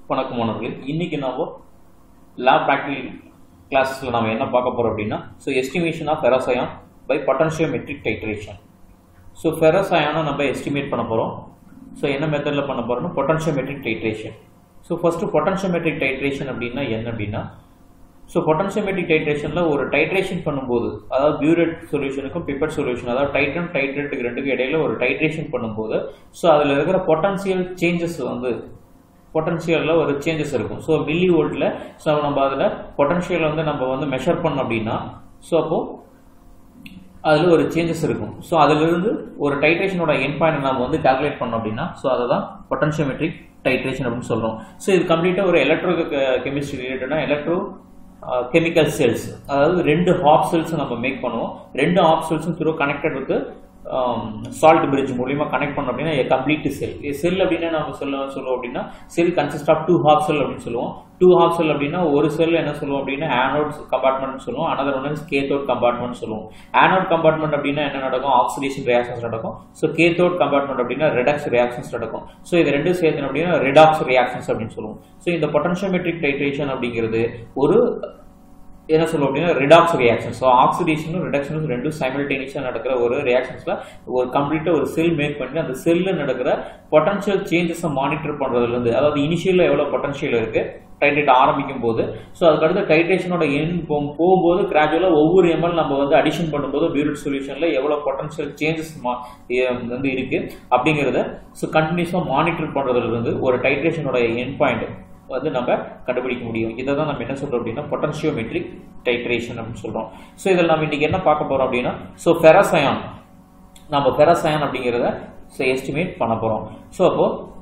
வணக்கம் மாணவர்களே இன்னைக்கு நம்ம லேப் ப்ராக்டிகல் கிளாஸில் நம்ம என்ன பார்க்க போகிறோம் அப்படின்னா so estimation of ferrous ion by potentiometric titration so ஃபெரசயானை நம்ம எஸ்டிமேட் பண்ண போகிறோம் ஸோ என்ன மெத்தடில் பண்ண போகிறோம்னா potentiometric titration so first potentiometric titration அப்படின்னா என்ன அப்படின்னா ஸோ பொட்டன்ஷியோமெட்ரிக் டைட்ரேஷனில் ஒரு டைட்ரேஷன் பண்ணும்போது அதாவது பியூரேட் சொல்யூஷனுக்கும் பிப்பட் சொல்யூஷன் அதாவது டைட்டன் டைட்ரேட்டுக்கு ரெண்டுக்கும் இடையில ஒரு டைட்ரேஷன் பண்ணும்போது ஸோ அதில் இருக்கிற பொட்டன்சியல் சேஞ்சஸ் வந்து பொட்டன்ஷியலில் ஒரு சேஞ்சஸ் இருக்கும் ஸோ மில்லி வோல்ட்டில் ஸோ நம்ம அதில் பொட்டன்ஷியல் வந்து நம்ம வந்து மெஷர் பண்ணோம் அப்படின்னா ஸோ அப்போது அதில் ஒரு சேஞ்சஸ் இருக்கும் ஸோ அதிலிருந்து ஒரு டைட்ரேஷனோட என் பாயிண்ட் நம்ம வந்து கால்குலேட் பண்ணோம் அப்படின்னா ஸோ அதை தான் பொட்டன்ஷியோமெட்ரிக் டைட்ரேஷன் அப்படின்னு சொல்கிறோம் ஸோ இது கம்ப்ளீட்டாக ஒரு எலக்ட்ரோ கெமிஸ்ட்ரி ரிலேட்டடாக எலக்ட்ரோ கெமிக்கல் செல்ஸ் அதாவது ரெண்டு ஹாப் செல்ஸ் நம்ம மேக் பண்ணுவோம் ரெண்டு ஹாப் செல்ஸும் through connected with salt bridge மூலியமா கனெக்ட் பண்ணோம் அப்படின்னா கம்ப்ளீட் செல் செல் அப்படின்னா நம்ம சொல்ல சொல்லுவோம் அப்படின்னா cell consist of two half cell அப்படின்னு சொல்லுவோம் டூ ஹாஃப் செல் அப்படின்னா ஒரு செல் என்ன சொல்லுவோம் அப்படின்னா ஆனோட் கம்பார்ட்மெண்ட் சொல்லுவோம் அனதர் ஒன் கேத்தோட் கம்பார்ட்மெண்ட் சொல்லுவோம் ஆனோட் கம்பார்ட்மெண்ட் அப்படின்னா என்ன நடக்கும் ஆக்சிடேஷன் ரியாக்ஷன்ஸ் நடக்கும் ஸோ கேத்தோட் கம்பார்ட்மெண்ட் அப்படின்னா ரெடக்ஸ் ரியாக்ஷன்ஸ் நடக்கும் ஸோ இது ரெண்டும் சேர்த்து அப்படின்னா ரெடாக்ஸ் ரியாக்ஷன்ஸ் அப்படின்னு சொல்லுவோம் ஸோ இந்த பொட்டன்ஷியோமெட்ரிக் டைட்ரேஷன் அப்படிங்கிறது ஒரு என்ன சொல்லுவோம் அப்படின்னா ரிடாக்ஸ் ரியாக்ஷன் ஸோ ஆக்சிடேஷனும் ரிடக்ஷனும் ரெண்டும் சைமல்டேனியஸாக நடக்கிற ஒரு ரியாக்ஷன்ஸில் ஒரு கம்ப்ளீட்டாக ஒரு செல் மேக் பண்ணி அந்த செல்லில் நடக்கிற பொட்டன்ஷியல் சேஞ்சஸை மானிட்டர் பண்ணுறதுலேருந்து அதாவது இனிஷியலில் எவ்வளோ பொட்டன்ஷியல் இருக்குது டைட்ரேட் ஆரம்பிக்கும் போது ஸோ அதுக்கடுத்து டைட்ரேஷனோட எண் போகும்போது கிராஜுவலாக ஒவ்வொரு எம்எல் நம்ம வந்து அடிஷன் பண்ணும்போது பியூரிட் சொல்யூஷனில் எவ்வளோ பொட்டன்ஷியல் சேஞ்சஸ் வந்து இருக்குது அப்படிங்கிறத ஸோ கண்டினியூஸாக மானிட்டர் பண்ணுறதுலேருந்து ஒரு டைட்ரேஷனோட என் பாயிண்ட் வந்து நம்ம கண்டுபிடிக்க முடியும் இதை தான் நம்ம என்ன சொல்றோம் அப்படின்னா பொட்டன்ஷியோமெட்ரிக் டைட்ரேஷன் அப்படின்னு சொல்றோம் ஸோ இதில் நம்ம இன்னைக்கு என்ன பார்க்க போறோம் அப்படின்னா ஸோ ஃபெரசயான் நம்ம ஃபெரசயான் அப்படிங்கிறத ஸோ எஸ்டிமேட் பண்ண போறோம் ஸோ அப்போ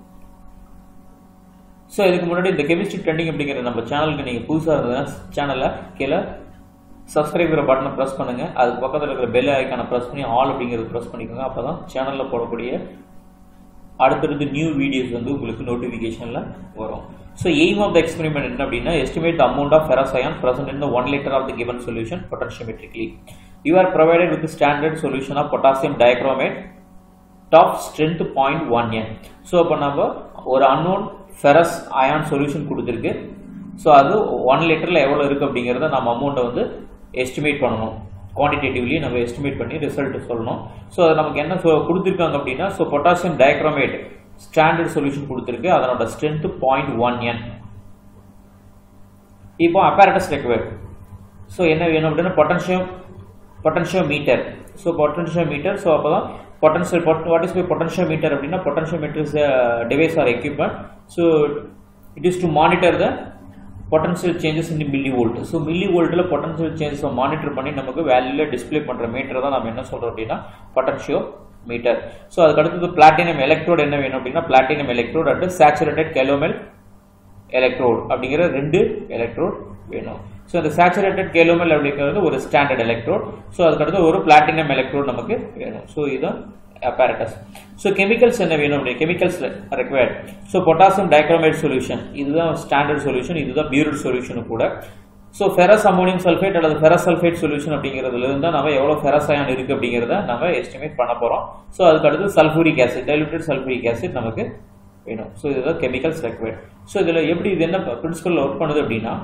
ஸோ இதுக்கு முன்னாடி இந்த கெமிஸ்ட்ரி ட்ரெண்டிங் அப்படிங்கிற நம்ம சேனலுக்கு நீங்கள் புதுசாக இருந்ததுன்னா சேனலை கீழே சப்ஸ்கிரைபர் பட்டனை ப்ரெஸ் பண்ணுங்க அதுக்கு பக்கத்தில் இருக்கிற பெல் ஐக்கானை ப்ரெஸ் பண்ணி ஆல் அப்படிங்கிறது ப்ரெஸ் பண்ணிக்கோங்க அப்போ தான் சேனலில் போடக்கூடிய அடுத்தடுத்து நியூ வீடியோஸ் வந்து உங்களுக்கு நோட்டிஃபிகேஷனில் வரும் so aim of the experiment என்ன அப்படின்னா estimate the amount of ferrous ion present in the one litre of the given solution potentiometrically you are provided with the standard solution of potassium dichromate top strength 0.1 n so அப்போ நம்ம ஒரு unknown ferrous ion solution கொடுத்துருக்கு so அது one லிட்டரில் எவ்வளோ இருக்குது அப்படிங்கிறத நம்ம அமௌண்ட்டை வந்து எஸ்டிமேட் பண்ணணும் குவான்டிடேட்டிவ்லி நம்ம எஸ்டிமேட் பண்ணி ரிசல்ட் சொல்லணும் ஸோ அது நமக்கு என்ன கொடுத்துருக்காங்க அப்படின்னா so potassium dichromate standard solution கொடுத்துருக்கு அதனோட ஸ்ட்ரென்த் பாயிண்ட் ஒன் என் இப்போ அப்பாரட்டஸ் ரெக்வயர்ட் ஸோ என்ன வேணும் அப்படின்னா potential potentiometer so potentiometer so அப்போ தான் potential what is by potentiometer அப்படின்னா potentiometer is device or equipment so it is to monitor the potential changes in millivolt so மில்லி வோல்ட்டில் potential சேஞ்சஸை monitor பண்ணி நமக்கு வேல்யூல display பண்ணுற metre தான் நம்ம என்ன சொல்கிறோம் அப்படின்னா பொட்டன்ஷியோ மீட்டர் ஸோ அதுக்கு அடுத்தது பிளாட்டினம் எலக்ட்ரோட் என்ன வேணும் அப்படின்னா platinum electrode and saturated calomel electrode அப்படிங்கிற ரெண்டு எலக்ட்ரோட் வேணும் ஸோ இந்த சேச்சுரேட்டட் கேலோமெல் அப்படிங்கிறது ஒரு ஸ்டாண்டர்ட் எலக்ட்ரோட் ஸோ அதுக்கடுத்து ஒரு பிளாட்டினம் எலக்ட்ரோட் நமக்கு வேணும் ஸோ இதுதான் apparatus ஸோ கெமிக்கல்ஸ் என்ன வேணும் அப்படி chemicals required so potassium dichromate solution இதுதான் ஸ்டாண்டர்ட் சொல்யூஷன் இதுதான் பியூரட் சொல்யூஷன் கூட ஸோ ஃபெரஸ் அமோனியம் சல்ஃபேட் அல்லது ஃபெரஸ் சல்ஃபேட் சொல்யூஷன் அப்படிங்கிறதுல இருந்தால் நம்ம எவ்வளோ ஃபெரஸ் அயான் இருக்கு அப்படிங்கிறத நம்ம எஸ்டிமேட் பண்ண போகிறோம் ஸோ அதுக்கு அடுத்து sulphuric acid diluted sulphuric acid நமக்கு வேணும் ஸோ இதுதான் கெமிக்கல்ஸ் ரெக்வயர்ட் ஸோ இதில் எப்படி இது என்ன பிரின்சிபல் ஒர்க் பண்ணுது அப்படின்னா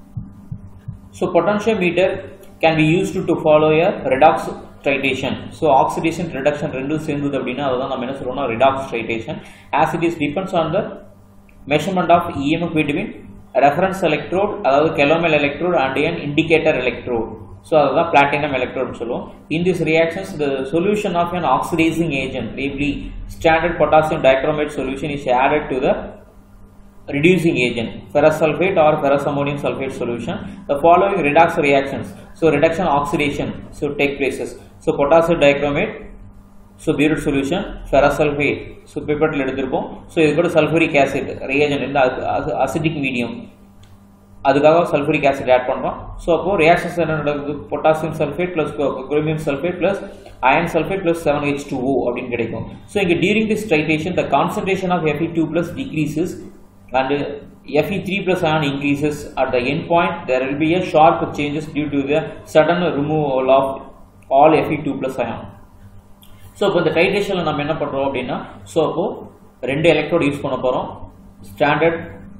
so potentiometer can be used to follow a redox titration so oxidation reduction ரெண்டும் சேர்ந்தது அப்படின்னா அதுதான் நம்ம என்ன சொல்லுவோம்னா redox titration as it is depends on the measurement of EMF between reference electrode அதாவது calomel electrode and an indicator electrode so அதுதான் platinum எலக்ட்ரோட்னு சொல்லுவோம் in this reactions the solution of an oxidising agent namely standard potassium dichromate solution is added to the reducing agent ferrous sulfate or ferrous ammonium sulfate solution the following redox reactions so reduction oxidation so take places so potassium dichromate so biuret solution ferrous sulfate so pipetல எடுத்திருப்போம் so இது கூட sulfuric acid reagent இந்த acidic medium அதுக்காக sulphuric acid add பண்ணுறோம் so அப்போ reactions என்ன நடக்குது potassium sulphate plus chromium sulphate plus iron sulphate plus seven H two O அப்படின்னு கிடைக்கும் ஸோ இங்கே during this titration the concentration of FE two plus decreases and Fe3 plus ion increases at the end point there will be a sharp changes due to the sudden removal of all Fe2 plus ion so இப்போ இந்த டைட்ரேஷனில் நம்ம என்ன பண்ணுறோம் அப்படின்னா so அப்போ ரெண்டு electrode use பண்ண போகிறோம் ஸ்டாண்டர்ட்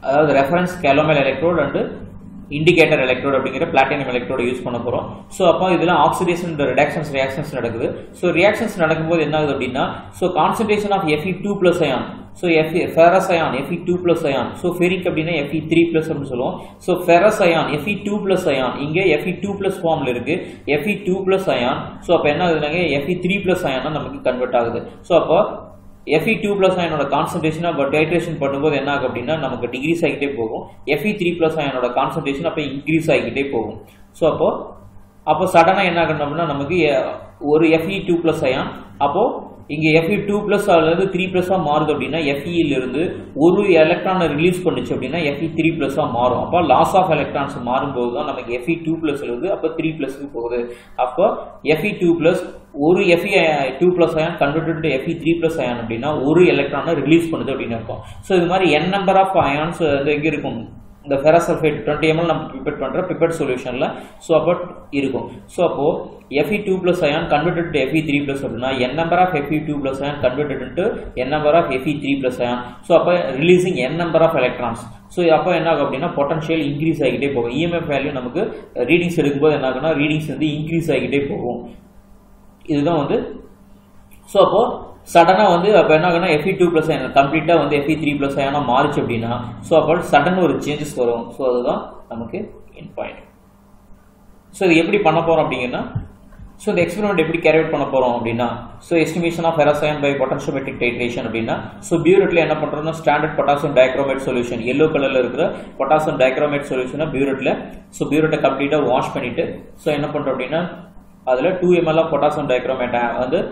அதாவது reference calomel electrode and indicator electrode அப்படிங்கிற பிளாட்டினம் எலக்ட்ரோட யூஸ் பண்ண போகிறோம் ஸோ அப்போ இதில் ஆக்சிடேஷன் ரிடாக்ஷன்ஸ் ரியாக்ஷன்ஸ் நடக்குது ஸோ ரியாக்ஷன்ஸ் நடக்கும்போது என்ன ஆகுது அப்படின்னா so concentration of FE two plus ion so FE ferrous ion FE two plus ion so ferric அப்படின்னா எஃப்இ த்ரீ ப்ளஸ் அப்படின்னு சொல்லுவோம் so ferrous ion FE two plus ion இங்கே FE two plus ஃபார்மில் இருக்கு FE two plus ion so அப்போ என்ன ஆகுதுனாங்க FE three plus அயானா நமக்கு கன்வெர்ட் ஆகுது ஸோ அப்போ எஃப்இ டூ ப்ளஸ் அயனோட கான்சன்ட்ரேஷன் அப்போ டைட்ரேஷன் பண்ணும்போது என்ன ஆகும் அப்படின்னா நமக்கு டிகிரிஸ் ஆகிட்டே போகும் எஃப்இ த்ரீ ப்ளஸ் அயனோட கான்சன்ட்ரேஷன் அப்போ இன்க்ரீஸ் ஆகிக்கிட்டே போகும் ஸோ அப்போ அப்போ சடனாக என்ன ஆகணும் அப்படின்னா நமக்கு எ- ஒரு எஃப்இ டூ ப்ளஸ் அயான் அப்போ இங்கே எஃப்இ டூ ப்ளஸ் அல்லது த்ரீ ப்ளஸ்ஸாக மாறுது அப்படின்னா FE இருந்து ஒரு எலக்ட்ரானை ரிலீஸ் பண்ணுச்சு அப்படின்னா எஃப்இ த்ரீ ப்ளஸ்ஸாக மாறும் அப்போ லாஸ் ஆஃப் எலக்ட்ரான்ஸ் மாறும்போது தான் நமக்கு எஃப்இ டூ ப்ளஸ் இருந்து அப்போ த்ரீ ப்ளஸ்க்கு போகுது அப்போ எஃப்இ டூ ப்ளஸ் ஒரு FE two plus ion converted to FE three plus ion அப்படின்னா ஒரு எலக்ட்ரானை ரிலீஸ் பண்ணுது அப்படின்னு இருக்கும் ஸோ இது மாதிரி என் நம்பர் ஆஃப் அயான்ஸ் வந்து எங்கே இருக்கும் இந்த ஃபெரசல்ஃபேட் டுவெண்ட்டி எம்எல் நம்ம ப்ரிப்பேர் பண்ணுற ப்ரிப்பேர்ட் சொல்யூஷனில் ஸோ அப்போ இருக்கும் ஸோ அப்போ FE two plus ion converted to FE three plus அப்படின்னா N number of FE two plus ion converted to N number of FE three plus ion so அப்போ releasing N number of electrons so அப்போ என்ன ஆகும் அப்படின்னா potential increase ஆகிட்டே போகும் EMF value நமக்கு readings எடுக்கும்போது என்ன ஆகும்னா ரீடிங்ஸ் வந்து இன்க்ரீஸ் ஆகிட்டே போகும் இதுதான் வந்து ஸோ அப்போ சடனாக வந்து அப்போ என்ன ஆகுனா எஃப்இ டூ ப்ளஸ் கம்ப்ளீட்டாக வந்து எஃப்இ த்ரீ ப்ளஸ் ஆனால் மாறிச்சு அப்படின்னா ஸோ அப்போ சடன் ஒரு சேஞ்சஸ் வரும் ஸோ அதுதான் நமக்கு இன் பாயிண்ட் ஸோ இது எப்படி பண்ண போகிறோம் அப்படிங்கன்னா ஸோ இந்த எக்ஸ்பெரிமெண்ட் எப்படி கேரி அவுட் பண்ண போகிறோம் அப்படின்னா so estimation of ferrous ion by potentiometric titration அப்படின்னா ஸோ பியூரெட்டில் என்ன பண்ணுறோம்னா standard potassium dichromate solution yellow colour இருக்கிற பொட்டாசியம் டைக்ரோமேட் சொல்யூஷனை பியூரெட்டில் ஸோ பியூரெட்டை கம்ப்ளீட்டாக வாஷ் பண்ணிவிட்டு ஸோ என்ன பண்ணுறோம் அப்படின்னா அதில் two ML of potassium dichromate வந்து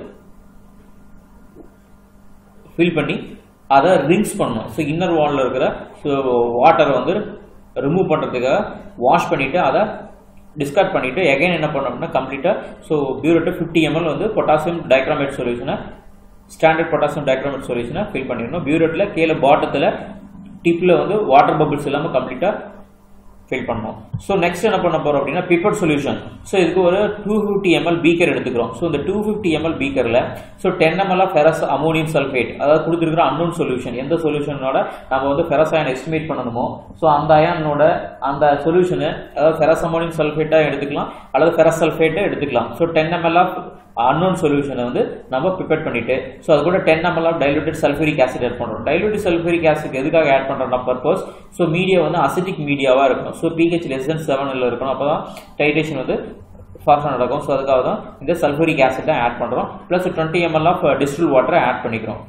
ஃபில் பண்ணி அதை ரிங்ஸ் பண்ணணும் ஸோ இன்னர் வாலில் இருக்கிற ஸோ வாட்டரை வந்து ரிமூவ் பண்ணுறதுக்காக வாஷ் பண்ணிவிட்டு அதை டிஸ்கார்ட் பண்ணிவிட்டு எகைன் என்ன பண்ணோம்னா கம்ப்ளீட்டாக ஸோ பியூரட்டு ஃபிஃப்டி எம்எல் வந்து பொட்டாசியம் டைக்ரோமேட் சொல்யூஷனை ஸ்டாண்டர்ட் பொட்டாசியம் டைக்ரோமேட் சொல்யூஷனை ஃபில் பண்ணிடணும் பியூரட்டில் கீழே பாட்டத்தில் டிப்பில் வந்து வாட்டர் பபிள்ஸ் இல்லாமல் கம்ப்ளீட்டாக ஃபில் பண்ணோம் ஸோ நெக்ஸ்ட் என்ன பண்ண போறோம் அப்படின்னா பிப்பட் சொல்யூஷன் ஸோ இதுக்கு ஒரு டூ ஃபிஃப்டி எம்எல் பீக்கர் எடுத்துக்கிறோம் ஸோ இந்த டூ ஃபிஃப்டி எம்எல் பீக்கரில் so ten ML of ferrous ammonium sulphate அதாவது கொடுத்துருக்கிற அன்னோன் சொல்யூஷன் எந்த சொல்யூஷனோட நம்ம வந்து ஃபெரஸ் அயன் எஸ்டிமேட் பண்ணணுமோ ஸோ அந்த அயனோட அந்த சொல்யூஷனு அதாவது ஃபெரஸ் அமோனியம் சல்ஃபேட்டாக எடுத்துக்கலாம் அல்லது ஃபெரஸ் சல்ஃபேட்டை எடுத்துக்கலாம் so ten ML of unknown சொல்யூஷனை வந்து நம்ம ப்ரிப்பேர் பண்ணிட்டு ஸோ அது கூட ten ML of diluted sulphuric acid add பண்ணுறோம் டைலூட்டட் சல்ஃபரிக் ஆசிட் எதுக்காக ஆட் பண்ணுறோம் பர்பஸ் ஸோ மீடியா வந்து அசிட்டிக் மீடியாவாக இருக்கணும் ஸோ பிஹெச் லெஸ் தென் செவனில் இருக்கணும் அப்போ தான் டைட்ரேஷன் வந்து ஃபாஸ்ட்டாக நடக்கும் ஸோ அதுக்காக தான் இந்த சல்ஃபரிக் ஆசிட்டை ஆட் பண்ணுறோம் plus twenty ML of distil வாட்டரை ஆட் பண்ணிக்கிறோம்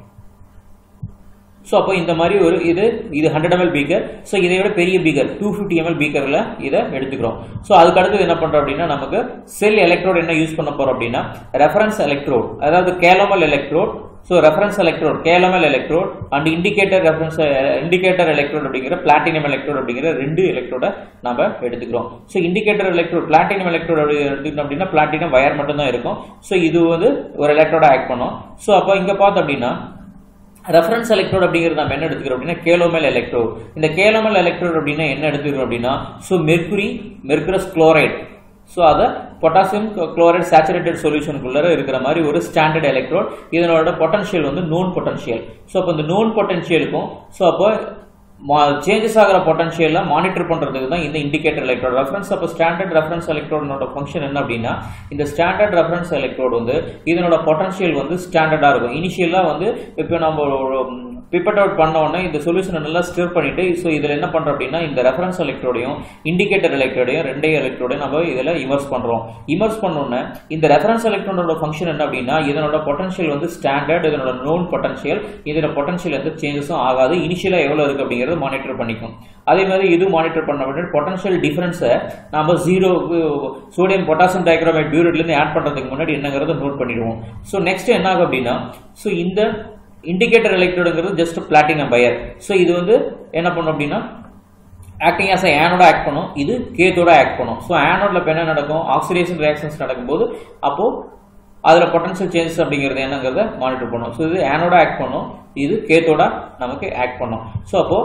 ஸோ அப்போ இந்த மாதிரி ஒரு இது இது ஹண்ட்ரட் எம்எல் பீக்கர் ஸோ இதை விட பெரிய பீக்கர் டூ ஃபிஃப்டி எம்எல் பீக்கரில் இதை எடுத்துக்கிறோம் ஸோ அதுக்கு அடுத்தது என்ன பண்ணுறோம் அப்படின்னா நமக்கு செல் எலக்ட்ரோட் என்ன யூஸ் பண்ண போகிறோம் அப்படின்னா ரெஃபரன்ஸ் எலக்ட்ரோட் அதாவது calomel electrode so reference electrode calomel electrode and indicator reference indicator electrode அப்படிங்கிற பிளாட்டினம் எலக்ட்ரோட் அப்படிங்கிற ரெண்டு எலக்ட்ரோட நம்ம எடுத்துக்கிறோம் so indicator electrode platinum electrode எடுத்துக்கிட்டோம் அப்படின்னா பிளாட்டினம் வயர் மட்டும் தான் இருக்கும் ஸோ இது வந்து ஒரு எலக்ட்ரோட ஆக்ட் பண்ணும் ஸோ அப்போ இங்கே பார்த்தோம் அப்படின்னா ரெஃபரன்ஸ் எலக்ட்ரோட் அப்படிங்கிறது நம்ம என்ன எடுத்துக்கிறோம் அப்படின்னா கேலோமல் எலக்ட்ரோட் இந்த கேலோமல் எலக்ட்ரோட் அப்படின்னா என்ன எடுத்துக்கிறோம் அப்படின்னா so mercury mercurous chloride so அதை பொட்டாசியம் குளோரைட் சேச்சுரேட்டட் சொல்யூஷனுக்குள்ள இருக்கிற மாதிரி ஒரு ஸ்டாண்டர்ட் எலக்ட்ரோட் இதனோட பொட்டன்ஷியல் வந்து நோன் பொட்டன்ஷியல் ஸோ அப்போ இந்த நோன் பொட்டன்ஷியலுக்கும் ஸோ அப்போ சேஞ்சஸ் ஆகிற பொட்டன்ஷியலை மானிட்டர் பண்ணுறதுக்கு தான் இந்த இண்டிகேட்டர் எலக்ட்ரோட் ரெஃபரன்ஸ் அப்போ ஸ்டாண்டர்ட் ரெஃபரன்ஸ் எலக்ட்ரோடனோட ஃபங்க்ஷன் என்ன அப்படின்னா இந்த ஸ்டாண்டர்ட் ரெஃபரன்ஸ் எலக்ட்ரோட் வந்து இதனோட பொட்டன்ஷியல் வந்து ஸ்டாண்டர்டாக இருக்கும் இனிஷியலாக வந்து இப்போ நம்ம பிப்பட் அவுட் பண்ண உடனே இந்த சொல்யூஷனை நல்லா ஸ்டிர் பண்ணிட்டு ஸோ இதில் என்ன பண்ணுறோம் அப்படின்னா இந்த ரெஃபரன்ஸ் எலக்ட்ரோடையும் இண்டிகேட்டர் எலக்ட்ரோடையும் ரெண்டே எலக்ட்ரோடையும் நம்ம இதில் இமர்ஸ் பண்ணுறோம் இமர்ஸ் பண்ணோன்னே இந்த ரெஃபரன்ஸ் எலக்ட்ரோனோட ஃபங்க்ஷன் என்ன அப்படின்னா இதனோட பொட்டன்ஷியல் வந்து ஸ்டாண்டர்ட் இதனோட நோன் பொட்டன்ஷியல் இதோட பொட்டன்ஷியல் எந்த சேஞ்சஸும் ஆகாது இனிஷியலாக எவ்வளோ இருக்குது அப்படிங்கிறது மானிட்டர் பண்ணிக்கும் அதே மாதிரி இது மானிட்டர் பண்ண வேண்டிய பொட்டன்ஷியல் டிஃபரன்ஸை நம்ம ஜீரோ சோடியம் பொட்டாசியம் டைக்ரோமேட் பியூரிட்லேருந்து ஆட் பண்ணுறதுக்கு முன்னாடி என்னங்கிறத நோட் பண்ணிடுவோம் ஸோ நெக்ஸ்ட் என்ன ஆகும் அப்படின்னா ஸோ இந்த இண்டிகேட்டர் எலக்ட்ரோடுங்கிறது ஜஸ்ட் பிளாட்டினம் பயர் ஸோ இது வந்து என்ன பண்ணும் அப்படின்னா ஆக்டிங் ஆஸ் ஆனோட ஆக்ட் பண்ணும் இது கேத்தோட ஆக்ட் பண்ணும் ஸோ ஆனோட்ல இப்போ என்ன நடக்கும் ஆக்சிடேஷன் ரியாக்ஷன்ஸ் நடக்கும்போது அப்போ அதில் பொட்டன்ஷியல் சேஞ்சஸ் அப்படிங்கிறது என்னங்கிறத மானிட்டர் பண்ணும் ஸோ இது ஆனோட ஆக்ட் பண்ணும் இது கேத்தோட நமக்கு ஆக்ட் பண்ணும் ஸோ அப்போ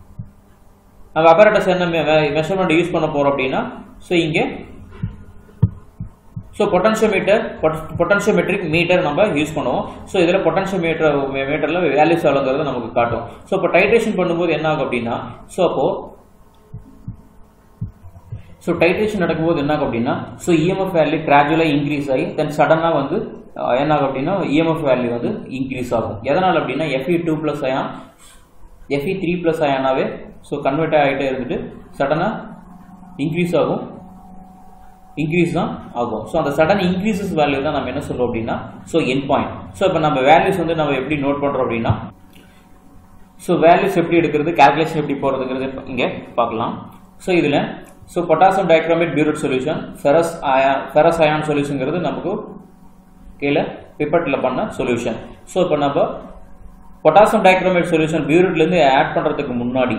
நம்ம அப்பரேட்டஸ் என்ன மெஷர்மெண்ட் யூஸ் பண்ண போறோம் அப்படின்னா ஸோ இங்கே ஸோ பொட்டன்ஷியோமீட்டர் பொட்டன்ஷியோமெட்ரிக் மீட்டர் நம்ம யூஸ் பண்ணுவோம் ஸோ இதில் பொட்டன்ஷியோமீட்டர் மீட்டரில் வேல்யூஸ் எவ்வளோங்கிறது நமக்கு காட்டும் ஸோ இப்போ டைட்ரேஷன் பண்ணும்போது என்ன ஆகும் அப்படின்னா ஸோ அப்போது ஸோ டைட்ரேஷன் நடக்கும்போது என்ன ஆகும் அப்படின்னா ஸோ இஎம்எஃப் வேல்யூ கிராஜுவலாக இன்க்ரீஸ் ஆகி தென் சடனாக வந்து அஹ், என்ன ஆகும் அப்படின்னா இஎம்எஃப் வேல்யூ வந்து இன்க்ரீஸ் ஆகும் எதனால் அப்படின்னா Fe two plus ion Fe three plus அயானாவே ஸோ கன்வெர்ட் ஆகிட்டே இருந்துட்டு சடனாக இன்க்ரீஸ் ஆகும் இன்க்ரீஸ் தான் ஆகும் ஸோ அந்த சடன் இன்க்ரீசஸ் வேல்யூ தான் நம்ம என்ன சொல்லுவோம் அப்படின்னா ஸோ என் பாயிண்ட் ஸோ இப்போ நம்ம வேல்யூஸ் வந்து நம்ம எப்படி நோட் பண்ணுறோம் அப்படின்னா ஸோ வேல்யூஸ் எப்படி எடுக்கிறது கால்குலேஷன் எப்படி போகிறதுங்கிறது இங்கே பார்க்கலாம் ஸோ இதில் so potassium dichromate burette solution ferrous ion ferrous ion சொல்யூஷனுங்கிறது நமக்கு கீழே பிப்பட்டில் பண்ண சொல்யூஷன் ஸோ இப்போ நம்ம பொட்டாசியம் டைக்ரோமேட் சொல்யூஷன் பியூரட்லேருந்து ஆட் பண்ணுறதுக்கு முன்னாடி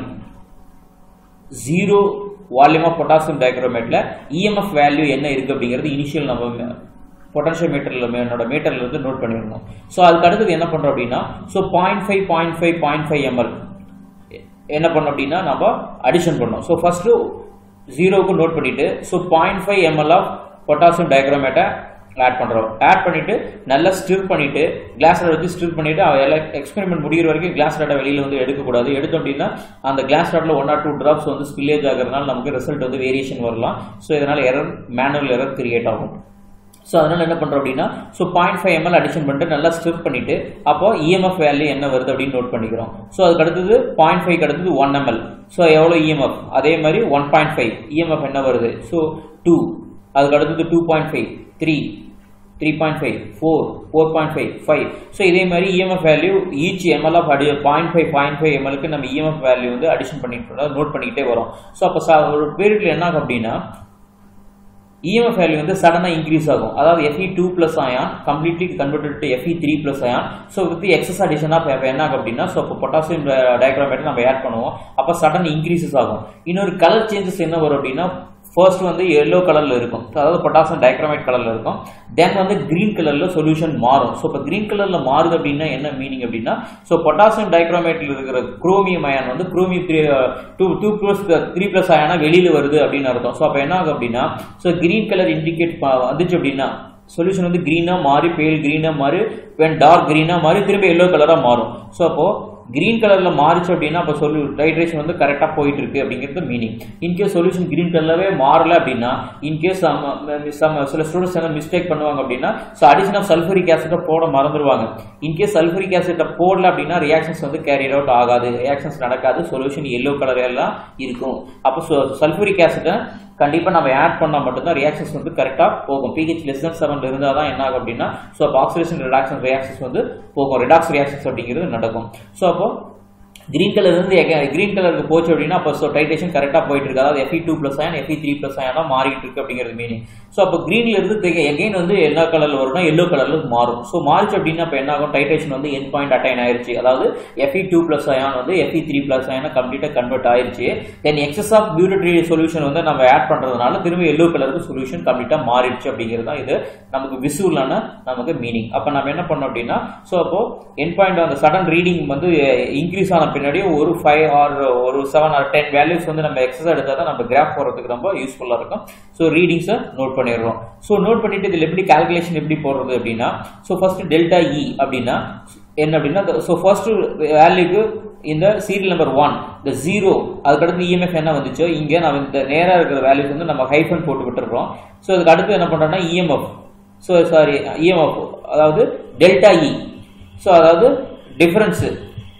ஜீரோ வால்யூம் ஆஃப் பொட்டாசியம் டைக்ரோமேட்டில் இஎம்எஃப் வேல்யூ என்ன இருக்குது அப்படிங்கிறது இனிஷியல் நம்ம பொட்டன்ஷியல் மீட்டரில் என்னோட மீட்டர்ல இருந்து நோட் பண்ணிடணும் ஸோ அதுக்கு அடுத்தது என்ன பண்ணுறோம் அப்படின்னா so point five point five point five ml என்ன பண்ணோம் அப்படின்னா நம்ம அடிஷன் பண்ணோம் ஸோ ஃபர்ஸ்ட் ஜீரோவுக்கு நோட் பண்ணிட்டு so point five ml of potassium டயக்ராமேட்டை ஆட் பண்ணுறோம் ஆட் பண்ணிட்டு நல்லா ஸ்டிர் பண்ணிட்டு கிளாஸ் ராட் வச்சு ஸ்டிர் பண்ணிட்டு எல்லாம் எக்ஸ்பெரிமெண்ட் முடிகிற வரைக்கும் கிளாஸ் ராட்டை வெளியில வந்து எடுக்கக்கூடாது எடுத்தோம் அப்படின்னா அந்த கிளாஸ் ராட்ல ஒன் ஆர் டூ டிராப்ஸ் வந்து ஸ்பில்லேஜ் ஆகிறதுனால நமக்கு ரிசல்ட் வந்து வேரியேஷன் வரலாம் ஸோ இதனால எரர் மேனுவல் எரர் கிரியேட் ஆகும் ஸோ அதனால என்ன பண்றோம் அப்படின்னா so point five ml addition பண்ணிட்டு நல்லா ஸ்டிர் பண்ணிட்டு அப்போ இஎம்எஃப் வேல்யூ என்ன வருது அப்படின்னு நோட் பண்ணிக்கிறோம் ஸோ அதுக்கு அடுத்தது பாயிண்ட் ஃபைவ் அடுத்தது ஒன் எம்எல் ஸோ எவ்வளோ இஎம்எஃப் அதே மாதிரி ஒன் பாயிண்ட் ஃபைவ் இஎம்எஃப் என்ன வருது ஸோ டூ அதுக்கு அடுத்தது two point five three three point five four four point five five so இதே மாதிரி EMF value each ml of அடி பாயிண்ட் ஃபைவ் பாயிண்ட் ஃபைவ் எம்எல்க்கு நம்ம இஎம்எஃப் வேல்யூ வந்து அடிஷன் பண்ணிட்டு நோட் பண்ணிக்கிட்டே வரோம் ஸோ அப்போ ஒரு பீரியட்ல என்ன ஆகும் அப்படின்னா இஎம்எஃப் வேல்யூ வந்து சடனாக இன்க்ரீஸ் ஆகும் அதாவது Fe two plus ion completely converted to FE three plus ion so with excess அடிஷனாக இப்போ என்ன ஆகும் அப்படின்னா ஸோ இப்போ பொட்டாசியம் டயக்ராமேட்டர் நம்ம ஆட் பண்ணுவோம் அப்போ சடன் இன்க்ரீசஸ் ஆகும் இன்னொரு கலர் சேஞ்சஸ் என்ன வரும் அப்படின்னா ஃபர்ஸ்ட் வந்து எல்லோ கலர்ல இருக்கும் அதாவது பொட்டாசியம் டைக்ரோமேட் கலர்ல இருக்கும் தென் வந்து கிரீன் கலர்ல சொல்யூஷன் மாறும் ஸோ இப்போ கிரீன் கலர்ல மாறுது அப்படின்னா என்ன மீனிங் அப்படின்னா ஸோ பொட்டாசியம் டைக்ரோமேட்ல இருக்கிற குரோமியம் அயான் வந்து chromium three two two plus three plus அயானா வெளியில வருது அப்படின்னு அர்த்தம் ஸோ அப்போ என்ன ஆகும் அப்படின்னா ஸோ கிரீன் கலர் இண்டிகேட் வந்துச்சு அப்படின்னா சொல்யூஷன் வந்து கிரீனா மாறி பேல் கிரீனா மாறி வென் டார்க் கிரீனா மாறி திரும்ப எல்லோ கலரா மாறும் ஸோ அப்போ கிரீன் கலர்ல மாறிச்சு அப்படின்னா அப்போ சொல்லு டைட்ரேஷன் வந்து கரெக்டாக போயிட்டு இருக்கு அப்படிங்கிறது மீனிங் இன்கேஸ் சொல்யூஷன் கிரீன் கலர்லவே மாறல அப்படின்னா இன்கேஸ் சில ஸ்டூடெண்ட்ஸ் என்ன மிஸ்டேக் பண்ணுவாங்க அப்படின்னா ஸோ அடிஷன் ஆஃப் சல்ஃபரிக் ஆசிட்டை போட மறந்துடுவாங்க இன்கேஸ் சல்ஃபரிக் ஆசிட்டை போடல அப்படின்னா ரியாக்ஷன்ஸ் வந்து கேரி அவுட் ஆகாது ரியாக்ஷன்ஸ் நடக்காது சொல்யூஷன் எல்லோ கலர் எல்லாம் இருக்கும் அப்போ சல்ஃபரிக் ஆசிட்டை கண்டிப்பாக நம்ம ஆட் பண்ணால் மட்டும்தான் ரியாக்ஷன்ஸ் வந்து கரெக்டாக போகும் பிஹெச் லெஸ் தன் செவன் இருந்தால் தான் என்ன ஆகும் அப்படின்னா ஸோ அப்போ ஆக்சிடேஷன் ரிடாக்ஷன் ரியாக்ஷன்ஸ் வந்து போகும் ரிடாக்ஸ் ரியாக்ஷன்ஸ் அப்படிங்கிறது நடக்கும் ஸோ அப்போ கிரீன் கலர் இருந்து கிரீன் கலருக்கு போச்சு அப்படின்னா அப்போ ஸோ டைட்ரேஷன் கரெக்டாக போயிட்டு இருக்கு அதாவது Fe two plus ion Fe three plus ஆயனா மாறிட்டு இருக்கு அப்படிங்கிறது மீனிங் ஸோ அப்போ கிரீன்ல இருந்து எகைன் வந்து என்ன கலர்ல வரும்னா எல்லோ கலர்ல மாறும் ஸோ மாறிச்சு அப்படின்னா இப்போ என்ன ஆகும் டைட்ரேஷன் வந்து என் பாயிண்ட் அட்டைன் ஆயிருச்சு அதாவது எஃப்இ டூ ப்ளஸ் அயான் வந்து எஃப்இ த்ரீ ப்ளஸ் அயானா கம்ப்ளீட்டாக கன்வெர்ட் ஆயிருச்சு then excess of burette solution வந்து நம்ம ஆட் பண்றதுனால திரும்ப எல்லோ கலருக்கு சொல்யூஷன் கம்ப்ளீட்டாக மாறிடுச்சு அப்படிங்கிறது தான் இது நமக்கு விசுவலான நமக்கு மீனிங் அப்போ நம்ம என்ன பண்ணோம் அப்படின்னா ஸோ அப்போ என் பாயிண்ட் அந்த சடன் ரீடிங் வந்து இன்க்ரீஸ் ஆன பின்னாடி ஒரு ஃபைவ் ஆர் ஒரு செவன் ஆர் டென் வேல்யூஸ் வந்து நம்ம எக்ஸஸ் எடுத்தால் தான் நம்ம கிராஃப் போடுறதுக்கு ரொம்ப யூஸ்ஃபுல்லாக இருக்கும் ஸோ ரீடிங்ஸை நோட் பண்ணிடுறோம் ஸோ நோட் பண்ணிட்டு இதில் எப்படி கால்குலேஷன் எப்படி போடுறது அப்படின்னா ஸோ ஃபர்ஸ்ட் டெல்டா இ அப்படின்னா என்ன அப்படின்னா ஸோ ஃபர்ஸ்ட் வேல்யூக்கு இந்த சீரியல் நம்பர் ஒன் இந்த ஜீரோ அதுக்கடுத்து இஎம்எஃப் என்ன வந்துச்சோ இங்கே நம்ம இந்த நேராக இருக்கிற வேல்யூஸ் வந்து நம்ம ஹைஃபன் போட்டு விட்டுருக்கோம் ஸோ அதுக்கு அடுத்து என்ன பண்ணுறோம்னா இஎம்எஃப் ஸோ சாரி இஎம்எஃப் அதாவது டெல்டா இ ஸோ அதாவது டிஃபரன்ஸு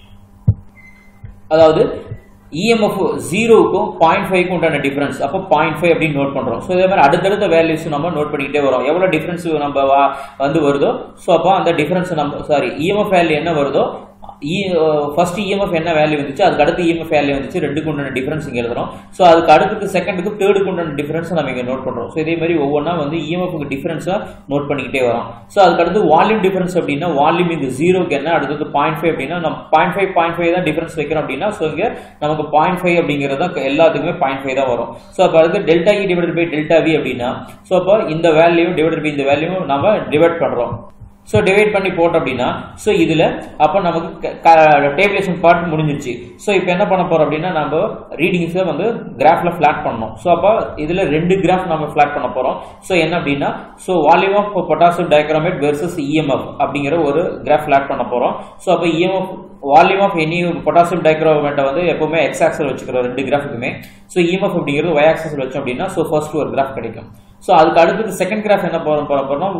அதாவது இஎம்எஃப் ஜீரோவுக்கும் பாயிண்ட் ஃபைவ்க்கும் உண்டான டிஃபரன்ஸ் அப்போ பாயிண்ட் ஃபைவ் அப்படின்னு நோட் பண்ணுறோம் ஸோ இதே மாதிரி அடுத்தடுத்த வேல்யூஸ் நம்ம நோட் பண்ணிக்கிட்டே வரோம் எவ்வளோ டிஃபரன்ஸ் நம்ம வந்து வருதோ ஸோ அப்போ அந்த டிஃபரன்ஸ் நம்ம சாரி இஎம்எஃப் வேல்யூ என்ன வருதோ ஃபர்ஸ்ட் இஎம்எஃப் என்ன வேல்யூ வந்துச்சு அதுக்கு அடுத்து இஎம்எஃப் வேல்யூ வந்துச்சு ரெண்டுக்கு உண்டான டிஃபரன்ஸ் இங்கே எழுதுறோம் ஸோ அதுக்கு அடுத்து செகண்டுக்கு தேர்டுக்கு உண்டான டிஃபரன்ஸ் நம்ம இங்கே நோட் பண்ணுறோம் ஸோ இதே மாதிரி ஒவ்வொன்றா வந்து இஎம்எஃப்க்கு டிஃபரன்ஸாக நோட் பண்ணிக்கிட்டே வரோம் ஸோ அதுக்கு அடுத்து வால்யூம் டிஃபரன்ஸ் அப்படின்னா வால்யூம் இந்த ஜீரோக்கு என்ன அடுத்தது பாயிண்ட் ஃபைவ் அப்படின்னா நம்ம பாயிண்ட் ஃபைவ் பாயிண்ட் ஃபைவ் தான் டிஃபரன்ஸ் வைக்கிறோம் அப்படின்னா ஸோ இங்கே நமக்கு பாயிண்ட் ஃபைவ் அப்படிங்கிறது தான் எல்லாத்துக்குமே பாயிண்ட் ஃபைவ் தான் வரும் ஸோ அப்போ அடுத்து delta E divide by delta V அப்படின்னா ஸோ அப்போ இந்த வேல்யூ டிவைட் பை இந்த வேல்யூ நம்ம டிவைட் பண்ணுறோம் ஸோ டிவைட் பண்ணி போட்டோம் அப்படின்னா ஸோ இதில் அப்போ நமக்கு டேபிளேஷன் பார்ட் முடிஞ்சிருச்சு ஸோ இப்போ என்ன பண்ண போறோம் அப்படின்னா நம்ம ரீடிங்ஸை வந்து கிராஃபில் ஃபிளாட் பண்ணணும் ஸோ அப்போ இதில் ரெண்டு கிராஃப் நம்ம ஃபிளாட் பண்ண போகிறோம் ஸோ என்ன அப்படின்னா so volume of potassium dichromate versus EMF அப்படிங்கிற ஒரு கிராஃப் ஃபிளாட் பண்ண போகிறோம் ஸோ அப்போ EMF volume of any potassium டைக்ரோமேட்டை வந்து எப்பவுமே எக்ஸ் ஆக்சல் வச்சுக்கிறோம் ரெண்டு கிராஃபுக்குமே ஸோ இஎம்எஃப் அப்படிங்கிறது ஒய் ஆக்சல் வச்சோம் அப்படின்னா ஸோ ஃபர்ஸ்ட் ஒரு கிராஃப் கிடைக்கும் ஸோ அதுக்கு அடுத்தது செகண்ட் கிராஃப் என்ன போகிறோம் போகிற போகிறோம்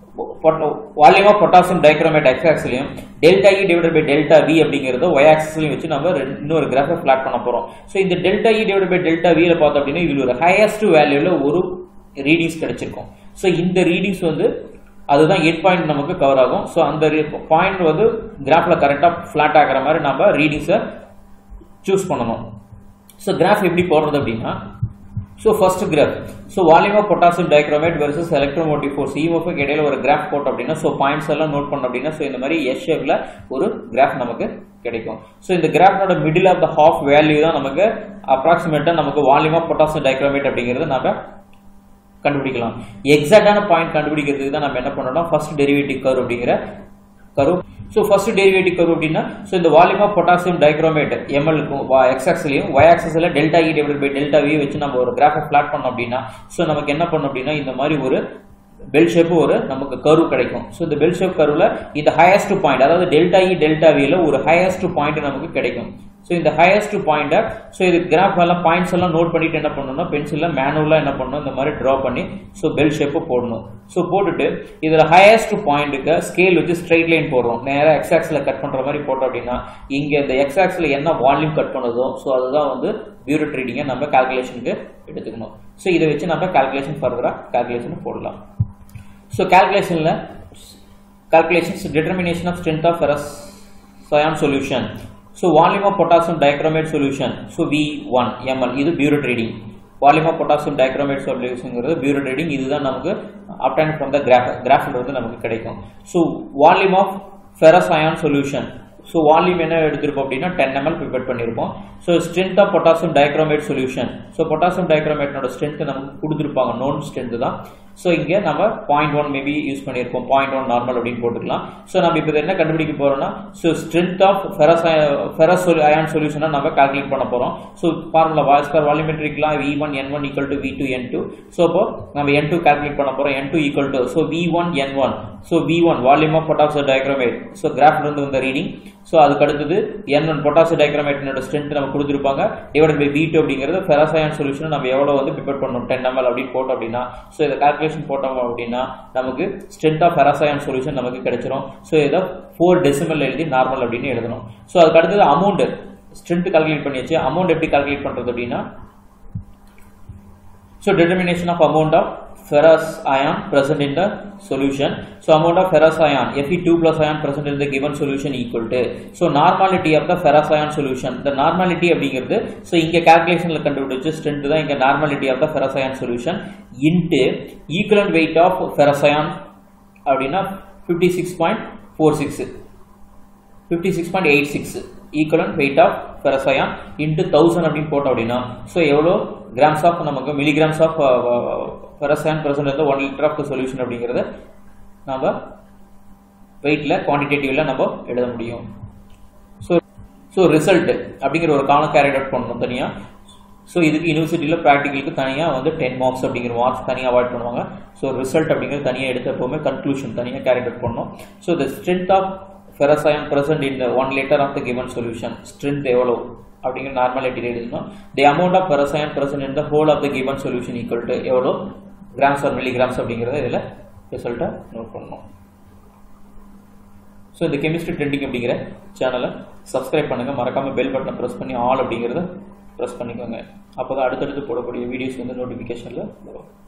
volume of potassium dichromate X ஆக்சிலையும் delta E divide by delta V அப்படிங்கிறத ஒய் ஆக்சிலையும் வச்சு நம்ம ரெண்டு- இன்னொரு கிராஃபை ஃபிளாட் பண்ண போகிறோம் ஸோ இந்த delta E divide by delta வியில் பார்த்தோம் அப்படின்னா இதில் ஒரு ஹையஸ்ட் வேல்யூவில் ஒரு ரீடிங்ஸ் கிடைச்சிருக்கும் ஸோ இந்த ரீடிங்ஸ் வந்து அதுதான் எயிட் பாயிண்ட் நமக்கு கவர் ஆகும் ஸோ அந்த பாயிண்ட் வந்து கிராஃபில் கரெக்டாக ஃப்ளாட் ஆகிற மாதிரி நம்ம ரீடிங்ஸை சூஸ் பண்ணணும் ஸோ கிராஃப் எப்படி போடுறது அப்படின்னா so first graph so volume of potassium dichromate versus electromotive force EMF இடையில ஒரு கிராஃப் போட்டோம் அப்படின்னா ஸோ பாயிண்ட்ஸ் எல்லாம் நோட் பண்ணோம் அப்படின்னா ஸோ இந்த மாதிரி எஸ் ஷேப்ல ஒரு கிராஃப் நமக்கு கிடைக்கும் ஸோ இந்த கிராஃப்னோட middle of the half value தான் நமக்கு அப்ராக்சிமேட்டாக நமக்கு வால்யூம் ஆஃப் பொட்டாசியம் டைக்ரோமேட் அப்படிங்கிறது நம்ம கண்டுபிடிக்கலாம் எக்ஸாக்டான பாயிண்ட் கண்டுபிடிக்கிறதுக்கு தான் நம்ம என்ன பண்ணணும் ஃபர்ஸ்ட் டெரிவேட்டிவ் கர்வ் அப்படிங்கிற curve so first derivative curve அப்படின்னா ஸோ இந்த வால்யூம் ஆஃப் பொட்டாசியம் டைக்ரோமேட் எம்எல்க்கும் எக்ஸ் ஆக்சிலையும் ஒய் ஆக்சஸில் delta E divide by delta V வச்சு நம்ம ஒரு கிராஃபை ஃபிளாட் பண்ணோம் அப்படின்னா ஸோ நமக்கு என்ன பண்ணோம் அப்படின்னா இந்த மாதிரி ஒரு பெல் ஷேப் ஒரு நமக்கு கர்வ் கிடைக்கும் ஸோ இந்த பெல் ஷேப் கர்வ்ல இந்த ஹையஸ்ட் பாயிண்ட் அதாவது டெல்டா இ டெல்டா வில ஒரு ஹையஸ்ட் பாயிண்ட் நமக்கு கிடைக்கும் ஸோ இந்த ஹையஸ்ட் பாயிண்ட்டை ஸோ இது கிராஃப் எல்லாம் பாயிண்ட்ஸ் எல்லாம் நோட் பண்ணிட்டு என்ன பண்ணணும்னா பென்சிலில் மேனுவலாக என்ன பண்ணணும் இந்த மாதிரி ட்ரா பண்ணி ஸோ பெல் ஷேப்பை போடணும் ஸோ போட்டுட்டு இதில் ஹையஸ்ட் பாயிண்ட்டுக்கு ஸ்கேல் வச்சு ஸ்ட்ரைட் லைன் போடுறோம் நேராக எக்ஸ் ஆக்ஸில் கட் பண்ணுற மாதிரி போட்டோம் அப்படின்னா இங்கே இந்த எக்ஸ் ஆக்ஸில் என்ன வால்யூம் கட் பண்ணதோ ஸோ அதுதான் வந்து பியூரோ ட்ரீடிங்கை நம்ம கால்குலேஷனுக்கு எடுத்துக்கணும் ஸோ இதை வச்சு நம்ம கால்குலேஷன் ஃபர்தராக கால்குலேஷன் போடலாம் ஸோ கால்குலேஷனில் calculations determination of strength of ferrous cyan solution so volume of potassium dichromate solution so v1 ml இது bureau trading volume of potassium dichromate solutionங்கிறது bureau trading இதுதான் நமக்கு obtained from the graph graph வந்து நமக்கு கிடைக்கும் so volume of ferrous ion solution so volume என்ன எடுத்திருப்போம் அப்படின்னா டென் எம்எல் ப்ரிப்பேர் பண்ணியிருப்போம் so strength of potassium dichromate solution so potassium டைக்ரோமேட்னோட ஸ்ட்ரென்த் நமக்கு கொடுத்துருப்பாங்க நோன் ஸ்ட்ரென்த் தான் ஸோ இங்கே நம்ம பாயிண்ட் ஒன் மேபி யூஸ் பண்ணியிருப்போம் பாயிண்ட் ஒன் நார்மல் அப்படின்னு போட்டுக்கலாம் ஸோ நம்ம இப்போ என்ன கண்டுபிடிக்க போறோம்னா so strength of ferrous ferrous ion சொல்யூஷனை நம்ம கால்குலேட் பண்ண போகிறோம் ஸோ ஃபார்முலா வாஸ்கர் வால்யூமெட்ரிக்லாம் V one N one equal to V two N two so அப்போ நம்ம என் டூ கால்குலேட் பண்ண போகிறோம் N two equal to so V one N one so V one volume of potassium dichromate so கிராஃப்ல இருந்து வந்த reading so அதுக்கு அடுத்தது N one potassium டயக்ராமேட்டினோட ஸ்ட்ரென்த் நம்ம கொடுத்துருப்பாங்க டிவைட் பை வி டூ அப்படிங்கிறது ஃபெரசாயன் சொல்யூஷன் நம்ம எவ்வளோ வந்து ப்ரிப்பேர் பண்ணணும் டென் எம்எல் அப்படின்னு போட்டோம் அப்படின்னா ஸோ இதை கால்குலேஷன் போட்டோம் அப்படின்னா நமக்கு ஸ்ட்ரென்த் ஆஃப் ஃபெரசாயன் சொல்யூஷன் நமக்கு கிடைச்சிரும் ஸோ இதை ஃபோர் டெசிமல் எழுதி நார்மல் அப்படின்னு எழுதணும் ஸோ அதுக்கு அடுத்தது அமௌண்ட் ஸ்ட்ரென்த் கால்குலேட் பண்ணியாச்சு அமௌண்ட் எப்படி கால்குலேட் பண்ணுறது அப்படின்னா So determination of amount of ferrous ion present in the solution. So amount of ferrous ion Fe2 plus ion present in the given solution equal to. So normality of the ferrous ion solution. The normality அப்படிங்கிறது so இங்க calculationல கண்டுபிடிச்ச strength தான் இங்க normality of the ferrous ion solution into equivalent weight of ferrous ion அப்படின்னா 56.46 56.86 equivalent weight of ferrous ion into thousand அப்படின்னு போட்டோம் அப்படின்னா so எவ்வளோ கிராம்ஸ் ஆஃப் நமக்கு milligrams of ferrous ion present வந்து ஒன் லிட்டர் ஆஃப் சொல்யூஷன் அப்படிங்கிறத நம்ம வெயிட்டில் குவான்டிடேட்டிவில் நம்ம எழுத முடியும் ஸோ ஸோ ரிசல்ட் அப்படிங்கிற ஒரு காலம் கேரிட் அவுட் பண்ணணும் தனியாக ஸோ இதுக்கு யூனிவர்சிட்டியில் ப்ராக்டிக்கலுக்கு தனியாக வந்து டென் மார்க்ஸ் அப்படிங்கிற மார்க்ஸ் தனியாக அவாய்ட் பண்ணுவாங்க ஸோ ரிசல்ட் அப்படிங்கிறது தனியாக எடுத்து எப்போவுமே கன்க்ளூஷன் தனியாக கேரிட் அவுட் பண்ணணும் so the strength of ferrous ion present in the 1 liter of the given solution strength எவ்வளோ அப்படிங்கிற நார்மாலிட்டி எழுதணும் the amount of ferrous ion present in the whole of the given solution equal to எவ்வளோ grams or milligrams அப்படிங்கிறத இதில் ரிசல்ட்டை note பண்ணணும் so இந்த chemistry trending அப்படிங்கிற சேனலை சப்ஸ்கிரைப் பண்ணுங்கள் மறக்காமல் பெல் பட்டனை ப்ரெஸ் பண்ணி ஆல் அப்படிங்கிறத ப்ரெஸ் பண்ணிக்கோங்க அப்போ தான் அடுத்தடுத்து போடக்கூடிய வீடியோஸ் வந்து நோட்டிஃபிகேஷனில் வரும்